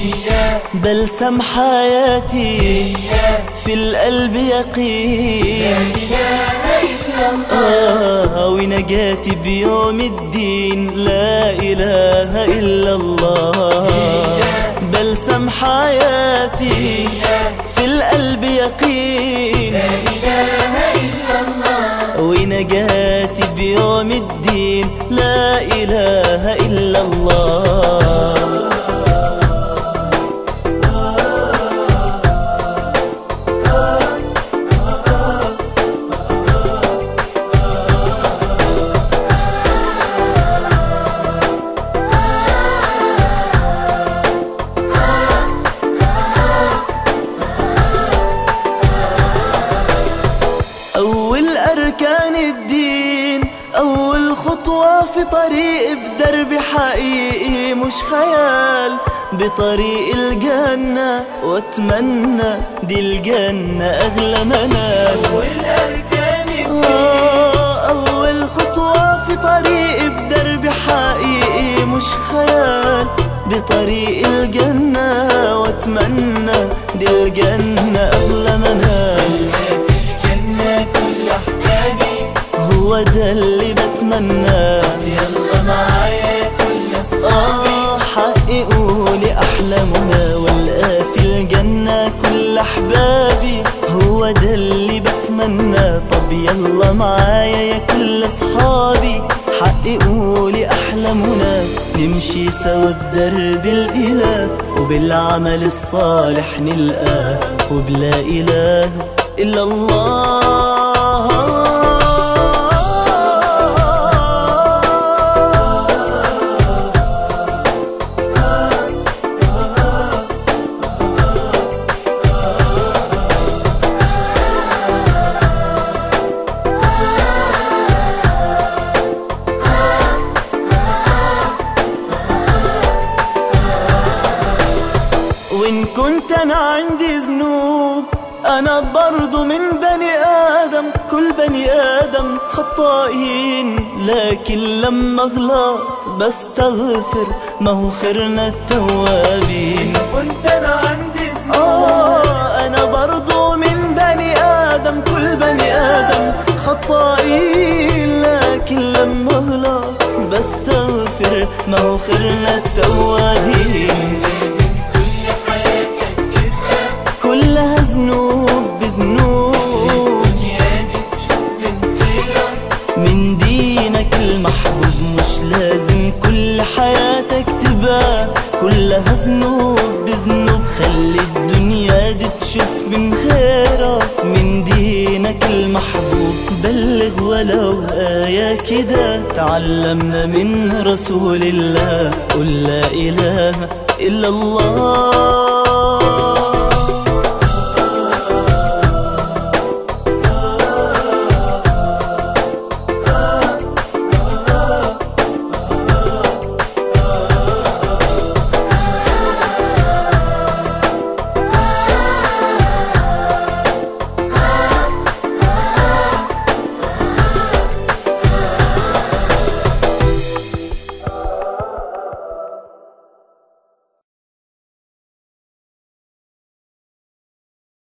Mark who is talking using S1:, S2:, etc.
S1: بلسم حياتي في القلب يقين آه ونجاتي بيوم الدين لا إله إلا الله بلسم حياتي في القلب يقين ونجاتي بيوم الدين لا إله إلا الله أول أركان الدين أول خطوة في طريق بدرب حقيقي مش خيال بطريق الجنة واتمنى دي الجنة أغلى منال
S2: أول أركان
S1: آه، أول خطوة في طريق بدرب حقيقي مش خيال بطريق الجنة واتمنى دي الجنة أغلى منال
S2: الجنة كل أحبابي
S1: هو ده اللي بتمناه
S2: يلا معايا كل أصحابي
S1: آه حققوا لي أحلامنا والقى في الجنة كل أحبابي هو ده اللي بتمنى طب يلا معايا يا كل أصحابي حققوا لي أحلامنا نمشي سوا بدرب الإله وبالعمل الصالح نلقاه وبلا إله إلا الله وإن كنت أنا عندي ذنوب أنا برضو من بني آدم كل بني آدم خطائين لكن لما أغلط بستغفر ما هو خيرنا التوابين
S2: كنت أنا عندي ذنوب
S1: آه أنا برضو من بني آدم كل بني آدم خطائين لكن لما أغلط بستغفر ما هو خيرنا التوابين
S2: لازم كل حياتك تبقى
S1: كلها ذنوب بذنوب
S2: الدنيا دي تشوف من خيرك
S1: من دينك المحبوب مش لازم كل حياتك تبقى كلها ذنوب بذنوب خلي الدنيا دي تشوف من خيرك من دينك المحبوب بلغ ولو آية كده تعلمنا من رسول الله قل لا إله إلا الله